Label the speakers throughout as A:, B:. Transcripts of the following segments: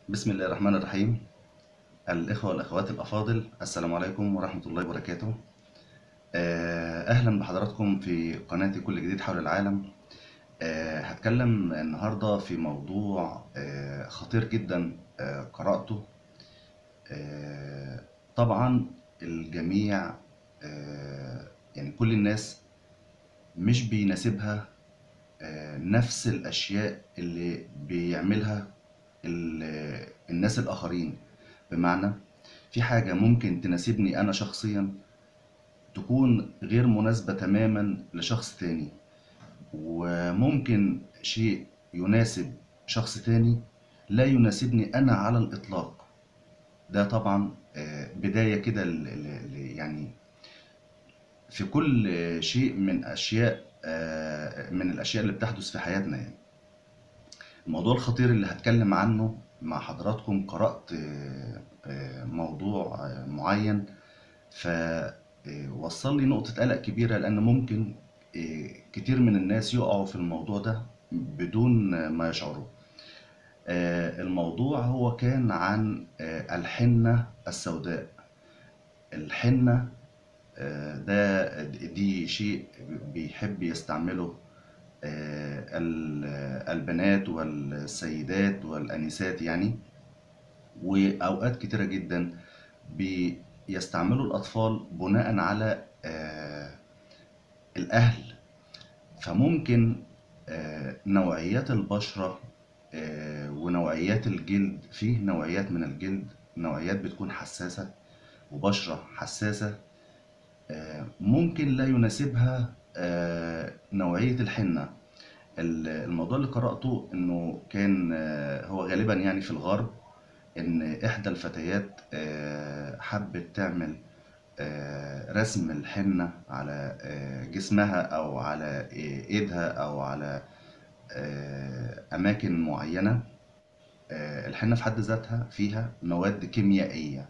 A: بسم الله الرحمن الرحيم الإخوة والأخوات الأفاضل السلام عليكم ورحمة الله وبركاته آه، أهلا بحضراتكم في قناتي كل جديد حول العالم آه، هتكلم النهاردة في موضوع آه، خطير جدا آه، قرأته آه، طبعا الجميع آه، يعني كل الناس مش بيناسبها آه، نفس الأشياء اللي بيعملها ال- الناس الآخرين بمعنى في حاجة ممكن تناسبني أنا شخصيا تكون غير مناسبة تماما لشخص تاني وممكن شيء يناسب شخص تاني لا يناسبني أنا على الإطلاق ده طبعا آه، بداية كده ل- ل- ل- يعني في كل شيء من أشياء آه، من الأشياء اللي بتحدث في حياتنا يعني الموضوع الخطير اللي هتكلم عنه مع حضراتكم قرأت آه، آه، موضوع آه، معين فوصل لي نقطة قلق كبيرة لأن ممكن آه، كتير من الناس يقعوا في الموضوع ده بدون آه، ما يشعروا آه، الموضوع هو كان عن آه، الحنة السوداء الحنة آه، ده دي شيء بيحب يستعمله آه، ال- البنات والسيدات والأنسات يعني وأوقات كتيرة جدا بيستعملوا الأطفال بناء على آه، الأهل فممكن آه، نوعيات البشرة آه، ونوعيات الجلد فيه نوعيات من الجلد نوعيات بتكون حساسة وبشرة حساسة آه، ممكن لا يناسبها آه، نوعية الحنة ال- الموضوع اللي قرأته إنه كان آه، هو غالبا يعني في الغرب إن إحدى الفتيات آه، حبت تعمل آه، رسم الحنة على آه، جسمها أو على آه، إيدها أو على آه، أماكن معينة آه، الحنة في حد ذاتها فيها مواد كيميائية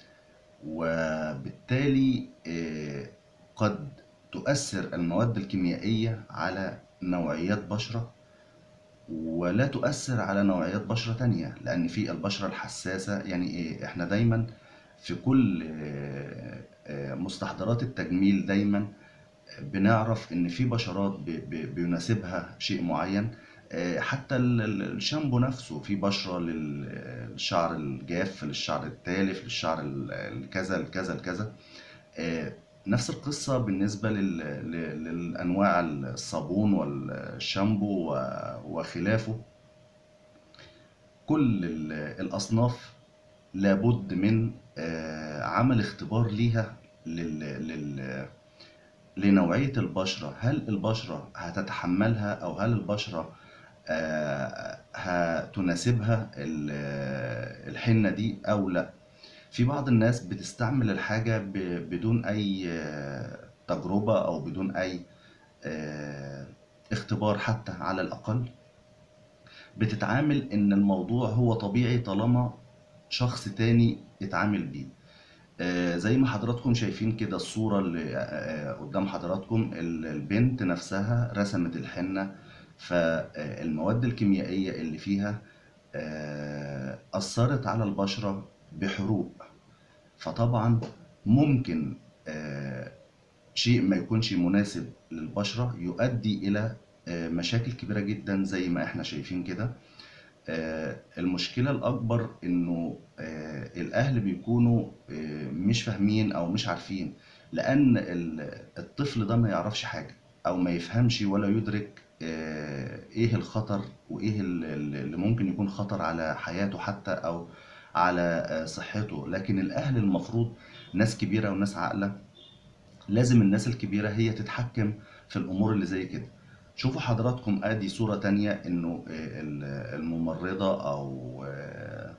A: وبالتالي آه، قد تؤثر المواد الكيميائية على نوعيات بشرة ولا تؤثر على نوعيات بشرة تانية لأن في البشرة الحساسة يعني إيه إحنا دايما في كل آه، آه، مستحضرات التجميل دايما بنعرف إن في بشرات ب- ب- بيناسبها شيء معين آه، حتى ال- ال- الشامبو نفسه في بشرة لل- للشعر الجاف للشعر التالف للشعر ال- الكذا الكذا الكذا آه، نفس القصة بالنسبة لل... ل- للأنواع الصابون والشامبو و- وخلافه كل ال- الأصناف لابد من آه، عمل اختبار ليها لل... لل... لنوعية البشرة هل البشرة هتتحملها أو هل البشرة آه، هتناسبها ال- الحنة دي أو لأ في بعض الناس بتستعمل الحاجة ب- بدون أي آه، تجربة أو بدون أي آه، اختبار حتى على الأقل بتتعامل إن الموضوع هو طبيعي طالما شخص تاني اتعامل بيه آه، زي ما حضراتكم شايفين كده الصورة اللي آه، آه، قدام حضراتكم ال- البنت نفسها رسمت الحنة فالمواد الكيميائية اللي فيها آه، أثرت على البشرة بحروق فطبعا ممكن آه، شيء ما يكونش مناسب للبشرة يؤدي إلى آه، مشاكل كبيرة جدا زي ما احنا شايفين كده آه، المشكلة الأكبر إنه آه، الأهل بيكونوا آه، مش فاهمين أو مش عارفين لأن ال- الطفل ده ما يعرفش حاجة أو ما يفهمش ولا يدرك آه، إيه الخطر وإيه ال- ال- اللي ممكن يكون خطر على حياته حتى أو على آه، صحته لكن الأهل المفروض ناس كبيرة وناس عاقلة لازم الناس الكبيرة هي تتحكم في الأمور اللي زي كده شوفوا حضراتكم ادي صورة تانية انه آه، ال- الممرضة او آه،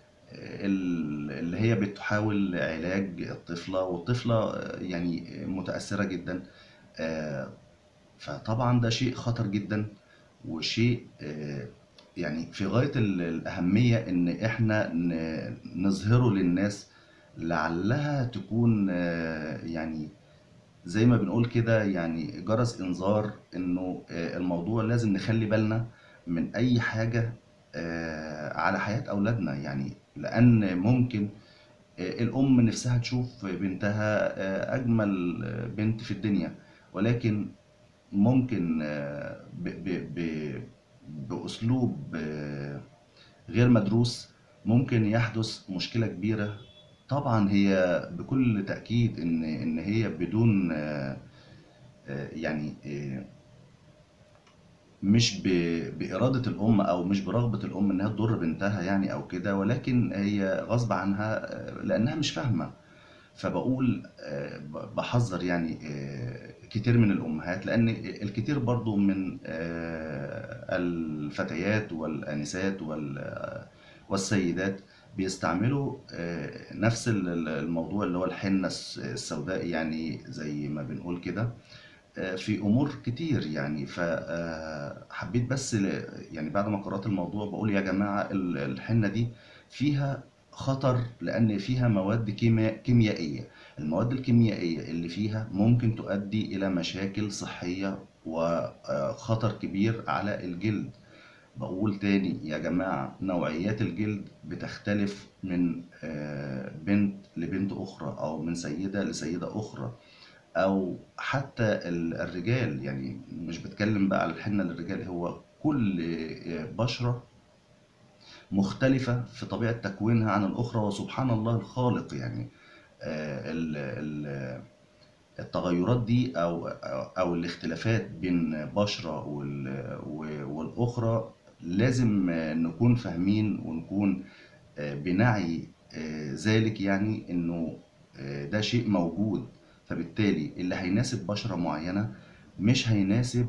A: ال- اللي هي بتحاول علاج الطفلة والطفلة آه، يعني متأثرة جدا آه، فطبعا ده شيء خطر جدا وشيء آه، يعني في غاية ال- الأهمية إن إحنا ن- نظهره للناس لعلها تكون آه، يعني زي ما بنقول كده يعني جرس انذار انه آه، الموضوع لازم نخلي بالنا من اي حاجة آه، على حياة أولادنا يعني لأن ممكن آه، الأم نفسها تشوف بنتها آه، أجمل آه، بنت في الدنيا ولكن ممكن آه، ب ب ب بأسلوب آه، غير مدروس ممكن يحدث مشكلة كبيرة طبعا هي بكل تأكيد إن إن هي بدون آه، آه، يعني آه، مش ب- بإرادة الأم أو مش برغبة الأم إنها تضر بنتها يعني أو كده ولكن هي غصب عنها آه، لأنها مش فاهمة فبقول آه، ب- بحذر يعني آه، كتير من الأمهات لأن الكتير برضو من آه، الفتيات والآنسات وال- والسيدات بيستعملوا آه، نفس ال- ال- الموضوع اللي هو الحنة الس- السوداء يعني زي ما بنقول كده آه، في امور كتير يعني فحبيت بس ل- يعني بعد ما قرأت الموضوع بقول يا جماعة ال- الحنة دي فيها خطر لأن فيها مواد كيميا- كيميائية المواد الكيميائية اللي فيها ممكن تؤدي إلى مشاكل صحية وخطر كبير على الجلد بقول تاني يا جماعة نوعيات الجلد بتختلف من آه، بنت لبنت أخرى أو من سيدة لسيدة أخرى او حتى ال- الرجال يعني مش بتكلم بقى على الحنة للرجال هو كل بشرة مختلفة في طبيعة تكوينها عن الأخرى وسبحان الله الخالق يعني آه، ال- ال- التغيرات دي أو أو الاختلافات بين بشرة وال- و- والأخرى لازم آه، نكون فاهمين ونكون آه، بنعي آه، ذلك يعني إنه آه، ده شيء موجود فبالتالي اللي هيناسب بشرة معينة مش هيناسب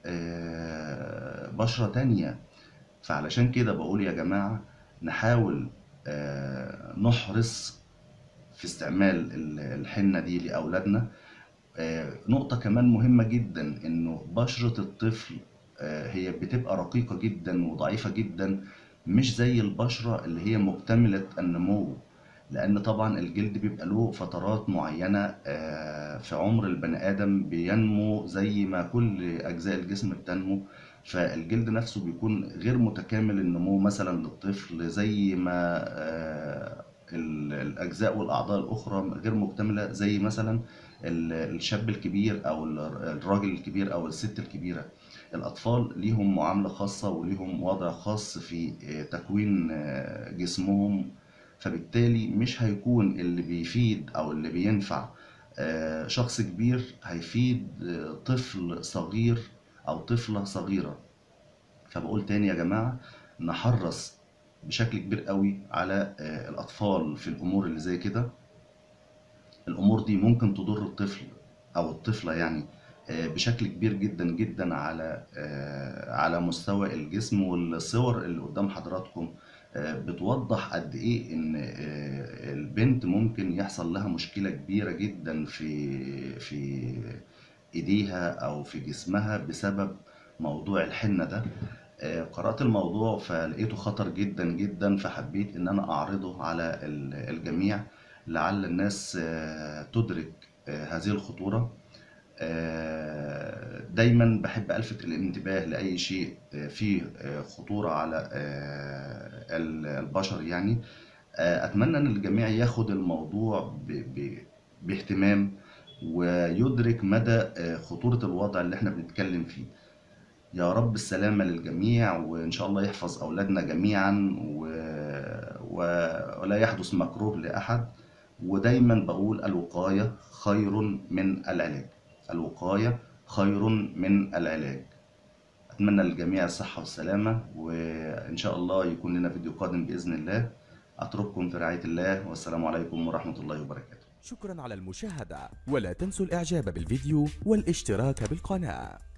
A: آه، بشرة تانية فعلشان كده بقول يا جماعة نحاول آه، نحرص في استعمال ال- الحنة دي لأولادنا آه، نقطة كمان مهمة جدا إنه بشرة الطفل آه، هي بتبقى رقيقة جدا وضعيفة جدا مش زي البشرة اللي هي مكتملة النمو لأن طبعا الجلد بيبقى له فترات معينة آه، في عمر البني آدم بينمو زي ما كل أجزاء الجسم بتنمو فالجلد نفسه بيكون غير متكامل النمو مثلا للطفل زي ما آه، ال- الأجزاء والأعضاء الأخرى غير مكتملة زي مثلا ال- الشاب الكبير أو ال- الراجل الكبير أو الست الكبيرة الأطفال ليهم معاملة خاصة وليهم وضع خاص في آه، تكوين آه، جسمهم فبالتالي مش هيكون اللي بيفيد أو اللي بينفع آه، شخص كبير هيفيد آه، طفل صغير أو طفلة صغيرة فبقول تاني يا جماعة نحرص بشكل كبير قوي على آه، الأطفال في الأمور اللي زي كده الأمور دي ممكن تضر الطفل أو الطفلة يعني آه، بشكل كبير جدا جدا على آه، على مستوى الجسم والصور اللي قدام حضراتكم آه، بتوضح قد إيه إن آه، البنت ممكن يحصل لها مشكلة كبيرة جدا في في إيديها أو في جسمها بسبب موضوع الحنة ده آه، قرأت الموضوع فلقيته خطر جدا جدا فحبيت إن أنا أعرضه على ال- الجميع لعل الناس آه، تدرك آه، هذه الخطورة آه، دايما بحب ألفت الانتباه لأي شيء آه، فيه آه، خطورة على آه، ال- البشر يعني آه، أتمنى أن الجميع ياخد الموضوع ب- ب- باهتمام ويدرك مدى آه، خطورة الوضع اللي احنا بنتكلم فيه يا رب السلامة للجميع وإن شاء الله يحفظ أولادنا جميعا و... و... ولا يحدث مكروه لأحد ودايما بقول الوقاية خير من العلاج الوقاية خير من العلاج أتمنى للجميع الصحة والسلامة وإن شاء الله يكون لنا فيديو قادم بإذن الله أترككم في رعاية الله والسلام عليكم ورحمة الله وبركاته
B: شكرا على المشاهدة ولا تنسوا الإعجاب بالفيديو والاشتراك بالقناة